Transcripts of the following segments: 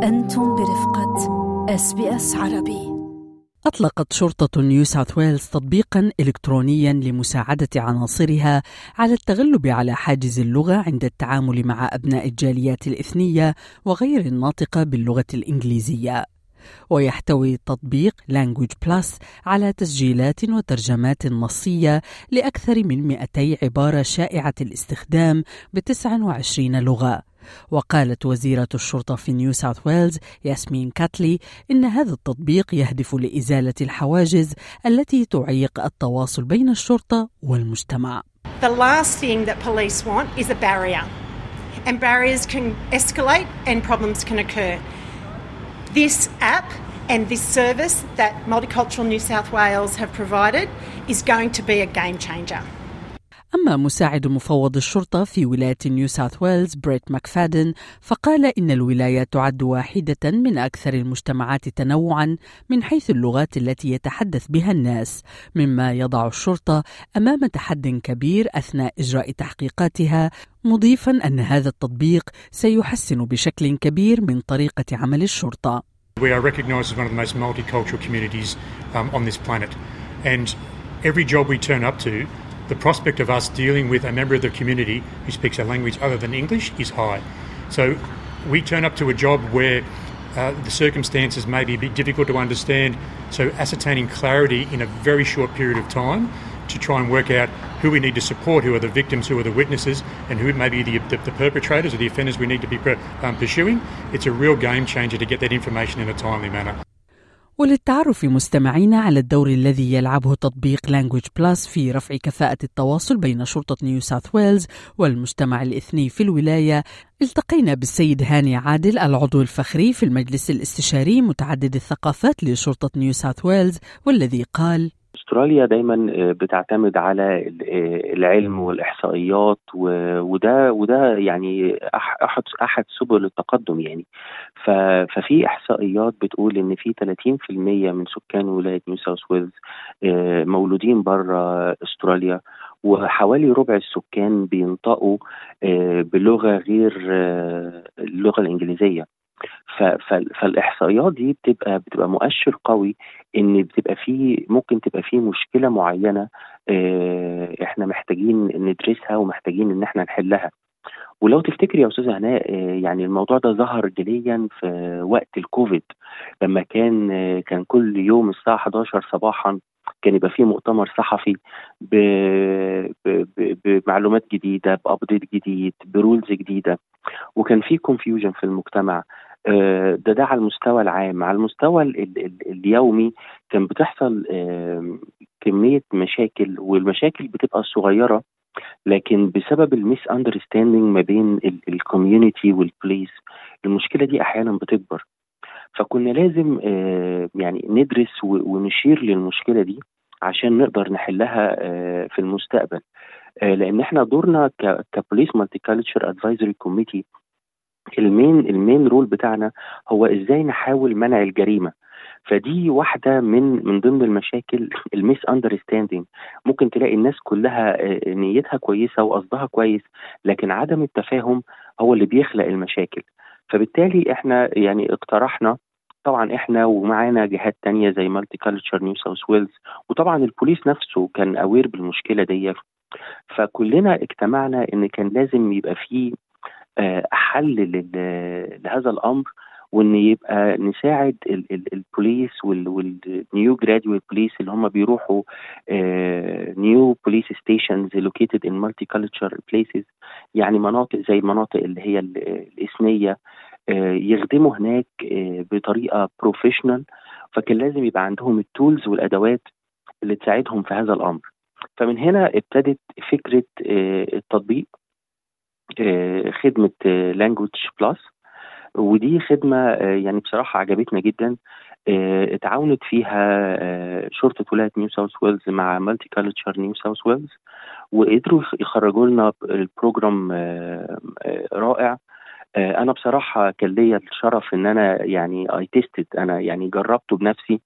أنتم برفقة اس بي اس عربي أطلقت شرطة نيو ساوث ويلز تطبيقا إلكترونيا لمساعدة عناصرها على التغلب على حاجز اللغة عند التعامل مع أبناء الجاليات الإثنية وغير الناطقة باللغة الإنجليزية. ويحتوي تطبيق Language Plus على تسجيلات وترجمات نصية لأكثر من 200 عبارة شائعة الاستخدام ب 29 لغة. وقالت وزيرة الشرطة في نيو ساوث ويلز ياسمين كاتلي إن هذا التطبيق يهدف لإزالة الحواجز التي تعيق التواصل بين الشرطة والمجتمع. The last thing that police want is a barrier. And barriers can escalate and problems can occur. This app and this service that Multicultural New South Wales have provided is going to be a game changer. أما مساعد مفوض الشرطة في ولاية نيو ساوث ويلز بريت ماكفادن فقال إن الولاية تعد واحدة من أكثر المجتمعات تنوعا من حيث اللغات التي يتحدث بها الناس مما يضع الشرطة أمام تحد كبير أثناء إجراء تحقيقاتها مضيفا أن هذا التطبيق سيحسن بشكل كبير من طريقة عمل الشرطة We are recognised as one of the most multicultural communities um, on this planet. And every job we turn up to, the prospect of us dealing with a member of the community who speaks a language other than English is high. So we turn up to a job where uh, the circumstances may be a bit difficult to understand. So ascertaining clarity in a very short period of time to try and work out who we need to support, who are the victims, who are the witnesses, and who may be the, the, the perpetrators or the offenders we need to be um, pursuing. It's a real game changer to get that information in a timely manner. وللتعرف مستمعينا على الدور الذي يلعبه تطبيق Language Plus في رفع كفاءة التواصل بين شرطة نيو ساوث ويلز والمجتمع الإثني في الولاية التقينا بالسيد هاني عادل العضو الفخري في المجلس الاستشاري متعدد الثقافات لشرطة نيو ساوث ويلز والذي قال استراليا دايما بتعتمد على العلم والاحصائيات وده وده يعني احد احد سبل التقدم يعني ففي احصائيات بتقول ان في 30% من سكان ولايه نيو ساوث ويلز مولودين بره استراليا وحوالي ربع السكان بينطقوا بلغه غير اللغه الانجليزيه فالاحصائيات دي بتبقى بتبقى مؤشر قوي ان بتبقى في ممكن تبقى في مشكله معينه احنا محتاجين ندرسها ومحتاجين ان احنا نحلها ولو تفتكري يا استاذه هناء يعني الموضوع ده ظهر جليا في وقت الكوفيد لما كان كان كل يوم الساعه 11 صباحا كان يبقى فيه مؤتمر صحفي ب... ب... ب... بمعلومات جديده بابديت جديد برولز جديده وكان في كونفيوجن في المجتمع ده ده على المستوى العام على المستوى ال ال ال اليومي كان بتحصل كميه مشاكل والمشاكل بتبقى صغيره لكن بسبب الميس اندرستاندينج ما بين الكوميونتي والبوليس المشكله دي احيانا بتكبر فكنا لازم يعني ندرس ونشير للمشكله دي عشان نقدر نحلها في المستقبل لان احنا دورنا كبوليس مالتي كالتشر ادفايزري كوميتي المين المين رول بتاعنا هو ازاي نحاول منع الجريمه فدي واحده من من ضمن المشاكل الميس اندرستاندينج ممكن تلاقي الناس كلها نيتها كويسه وقصدها كويس لكن عدم التفاهم هو اللي بيخلق المشاكل فبالتالي احنا يعني اقترحنا طبعا احنا ومعانا جهات تانية زي مالتي كالتشر نيو ساوث ويلز وطبعا البوليس نفسه كان اوير بالمشكله دي فكلنا اجتمعنا ان كان لازم يبقى فيه حل لهذا الامر وان يبقى نساعد البوليس والنيو جراديويت بوليس اللي هم بيروحوا نيو بوليس ستيشنز لوكيتد ان مالتي كالتشر بليسز يعني مناطق زي المناطق اللي هي الاثنيه يخدموا هناك بطريقه بروفيشنال فكان لازم يبقى عندهم التولز والادوات اللي تساعدهم في هذا الامر فمن هنا ابتدت فكره التطبيق خدمه لانجوج بلس ودي خدمه يعني بصراحه عجبتنا جدا اتعاونت فيها شرطه ولايه نيو ساوث ويلز مع مالتي كالتشر نيو ساوث ويلز وقدروا يخرجوا لنا البروجرام رائع انا بصراحه كان ليا الشرف ان انا يعني اي تيستد انا يعني جربته بنفسي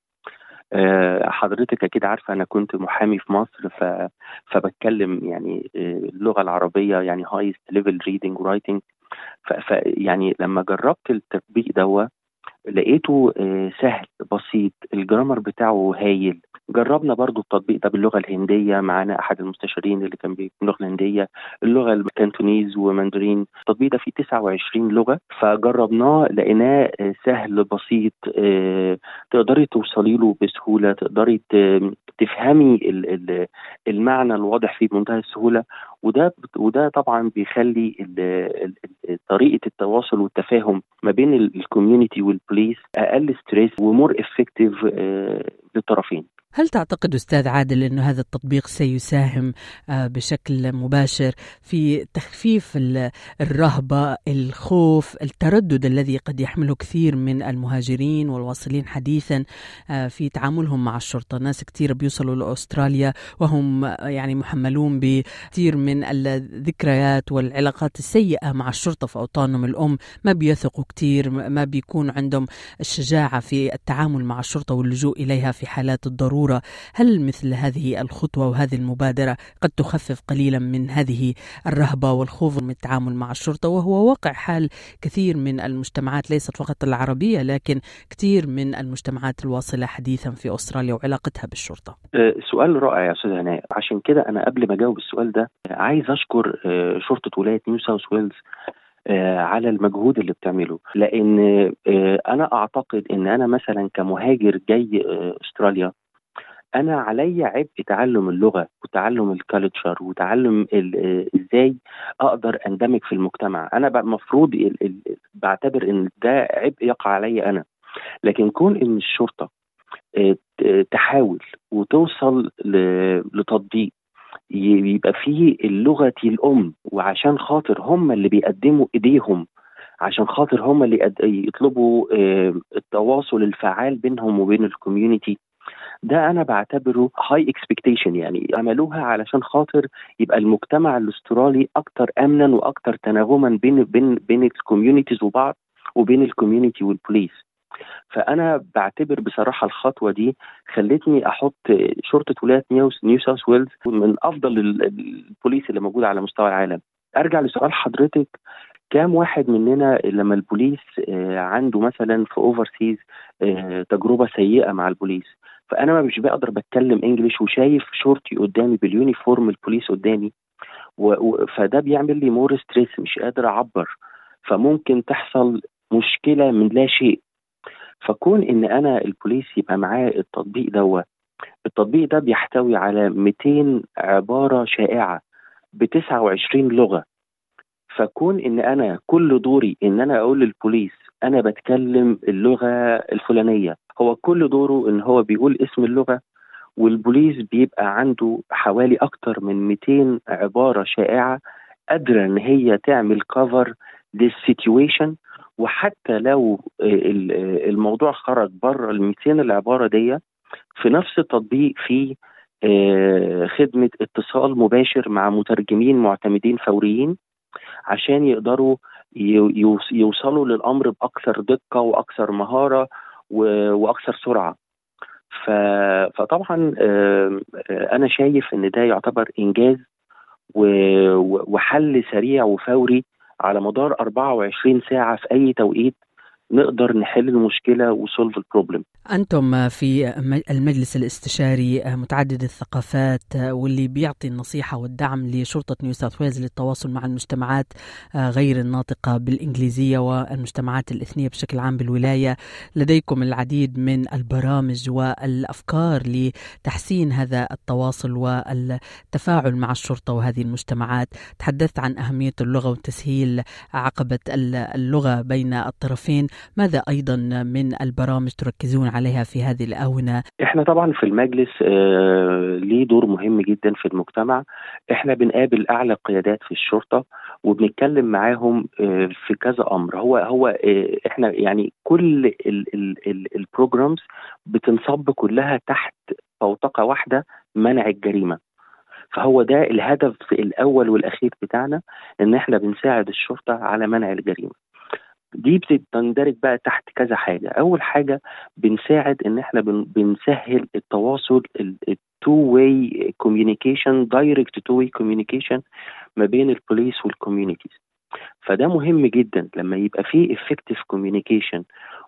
حضرتك اكيد عارفه انا كنت محامي في مصر ف... فبتكلم يعني اللغه العربيه يعني هايست ليفل ريدنج ورايتنج ف... ف يعني لما جربت التطبيق دوا لقيته سهل بسيط الجرامر بتاعه هايل جربنا برضو التطبيق ده باللغه الهنديه معانا احد المستشارين اللي كان باللغه الهنديه اللغه الكانتونيز وماندرين التطبيق ده فيه 29 لغه فجربناه لقيناه سهل بسيط تقدري توصلي له بسهوله تقدري تفهمي المعنى الواضح فيه بمنتهى السهوله وده وده طبعا بيخلي طريقه التواصل والتفاهم ما بين الكوميونتي والبوليس اقل ستريس ومور افكتيف للطرفين هل تعتقد استاذ عادل انه هذا التطبيق سيساهم بشكل مباشر في تخفيف الرهبه، الخوف، التردد الذي قد يحمله كثير من المهاجرين والواصلين حديثا في تعاملهم مع الشرطه، ناس كثير بيوصلوا لاستراليا وهم يعني محملون بكثير من الذكريات والعلاقات السيئه مع الشرطه في اوطانهم الام، ما بيثقوا كثير، ما بيكون عندهم الشجاعه في التعامل مع الشرطه واللجوء اليها في حالات الضروره بالضروره، هل مثل هذه الخطوه وهذه المبادره قد تخفف قليلا من هذه الرهبه والخوف من التعامل مع الشرطه وهو واقع حال كثير من المجتمعات ليست فقط العربيه لكن كثير من المجتمعات الواصله حديثا في استراليا وعلاقتها بالشرطه. سؤال رائع يا استاذ هناء، عشان كده انا قبل ما اجاوب السؤال ده عايز اشكر شرطه ولايه نيو ساوث ويلز على المجهود اللي بتعمله لان انا اعتقد ان انا مثلا كمهاجر جاي استراليا انا عليا عبء تعلم اللغه وتعلم الكالتشر وتعلم ازاي اقدر اندمج في المجتمع انا المفروض بعتبر ان ده عبء يقع عليا انا لكن كون ان الشرطه تحاول وتوصل لتطبيق يبقى فيه لغتي الام وعشان خاطر هم اللي بيقدموا ايديهم عشان خاطر هم اللي يطلبوا التواصل الفعال بينهم وبين الكوميونتي ده انا بعتبره هاي اكسبكتيشن يعني عملوها علشان خاطر يبقى المجتمع الاسترالي اكتر امنا واكتر تناغما بين بين بين الكوميونيتيز وبعض وبين الكوميونتي والبوليس فانا بعتبر بصراحه الخطوه دي خلتني احط شرطه ولايه نيو, نيو ساوث ويلز من افضل البوليس اللي موجوده على مستوى العالم ارجع لسؤال حضرتك كام واحد مننا لما البوليس عنده مثلا في اوفرسيز تجربه سيئه مع البوليس فانا مش بقدر بتكلم انجليش وشايف شورتي قدامي باليونيفورم البوليس قدامي و... فده بيعمل لي مور ستريس مش قادر اعبر فممكن تحصل مشكله من لا شيء فكون ان انا البوليس يبقى معاه التطبيق دوت التطبيق ده بيحتوي على 200 عباره شائعه ب 29 لغه فكون ان انا كل دوري ان انا اقول للبوليس انا بتكلم اللغه الفلانيه هو كل دوره ان هو بيقول اسم اللغه والبوليس بيبقى عنده حوالي اكتر من 200 عباره شائعه قادره ان هي تعمل كفر للسيتويشن وحتى لو الموضوع خرج بره ال 200 العباره دي في نفس التطبيق في خدمه اتصال مباشر مع مترجمين معتمدين فوريين عشان يقدروا يوصلوا للامر باكثر دقه واكثر مهاره واكثر سرعه فطبعا انا شايف ان ده يعتبر انجاز وحل سريع وفوري على مدار 24 ساعه في اي توقيت نقدر نحل المشكله وسولف البروبلم أنتم في المجلس الاستشاري متعدد الثقافات واللي بيعطي النصيحة والدعم لشرطة نيو ساوث ويلز للتواصل مع المجتمعات غير الناطقة بالإنجليزية والمجتمعات الإثنية بشكل عام بالولاية لديكم العديد من البرامج والأفكار لتحسين هذا التواصل والتفاعل مع الشرطة وهذه المجتمعات تحدثت عن أهمية اللغة وتسهيل عقبة اللغة بين الطرفين ماذا أيضا من البرامج تركزون عليها في هذه الآونة؟ احنا طبعا في المجلس آه ليه دور مهم جدا في المجتمع احنا بنقابل اعلى قيادات في الشرطة وبنتكلم معاهم آه في كذا امر هو هو آه احنا يعني كل البروجرامز بتنصب كلها تحت فوطقة واحدة منع الجريمة فهو ده الهدف الاول والاخير بتاعنا ان احنا بنساعد الشرطه على منع الجريمه دي بتندرج بقى تحت كذا حاجة أول حاجة بنساعد إن إحنا بنسهل التواصل التو واي كوميونيكيشن دايركت تو واي كوميونيكيشن ما بين البوليس والكوميونيتيز فده مهم جدا لما يبقى في افكتيف كوميونيكيشن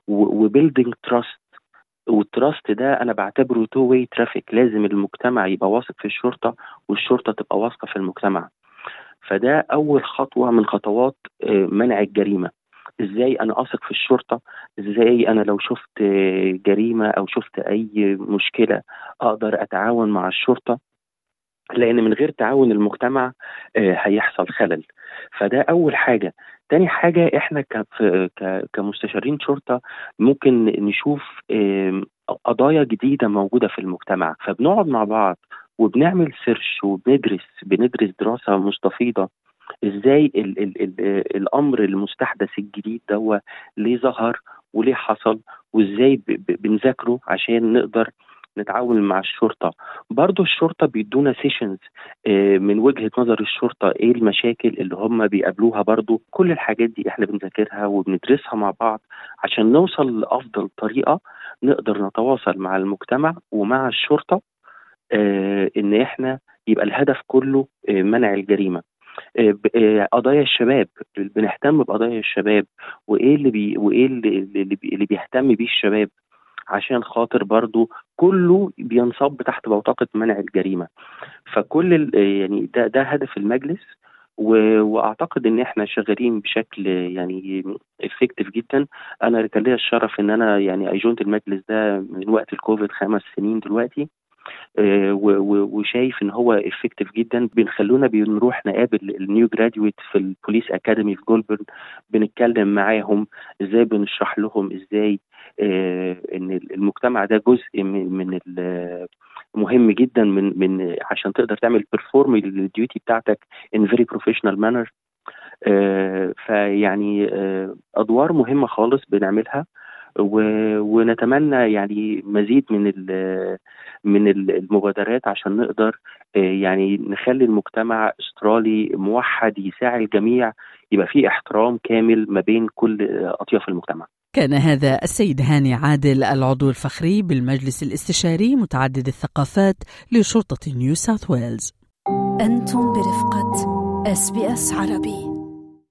وبيلدينج تراست والتراست ده انا بعتبره تو واي ترافيك لازم المجتمع يبقى واثق في الشرطه والشرطه تبقى واثقه في المجتمع فده اول خطوه من خطوات آه، منع الجريمه ازاي انا اثق في الشرطه ازاي انا لو شفت جريمه او شفت اي مشكله اقدر اتعاون مع الشرطه لان من غير تعاون المجتمع آه، هيحصل خلل فده اول حاجه تاني حاجه احنا كمستشارين شرطه ممكن نشوف قضايا جديده موجوده في المجتمع فبنقعد مع بعض وبنعمل سيرش وبندرس بندرس دراسه مستفيضه ازاي ال ال ال الامر المستحدث الجديد ده ليه ظهر وليه حصل وازاي بنذاكره عشان نقدر نتعاون مع الشرطه برضو الشرطه بيدونا سيشنز آه، من وجهه نظر الشرطه ايه المشاكل اللي هم بيقابلوها برضو كل الحاجات دي احنا بنذاكرها وبندرسها مع بعض عشان نوصل لافضل طريقه نقدر نتواصل مع المجتمع ومع الشرطه آه، ان احنا يبقى الهدف كله آه، منع الجريمه قضايا الشباب بنهتم بقضايا الشباب وايه اللي بي وايه اللي, اللي بيهتم بيه الشباب عشان خاطر برضو كله بينصب تحت بوتقة منع الجريمة فكل يعني ده ده هدف المجلس واعتقد ان احنا شغالين بشكل يعني افكتيف جدا انا كان ليا الشرف ان انا يعني ايجونت المجلس ده من وقت الكوفيد خمس سنين دلوقتي آه، وشايف ان هو افكتيف جدا بنخلونا بنروح نقابل النيو جراديويت في البوليس اكاديمي في جولبرن بنتكلم معاهم ازاي بنشرح لهم ازاي آه، ان المجتمع ده جزء من من مهم جدا من من عشان تقدر تعمل بيرفورم الديوتي بتاعتك ان فيري بروفيشنال مانر فيعني آه، ادوار مهمه خالص بنعملها ونتمنى يعني مزيد من من المبادرات عشان نقدر آه، يعني نخلي المجتمع استرالي موحد يساعد الجميع يبقى في احترام كامل ما بين كل اطياف المجتمع. كان هذا السيد هاني عادل العضو الفخري بالمجلس الاستشاري متعدد الثقافات لشرطه نيو ساوث ويلز. انتم برفقه اس بي اس عربي.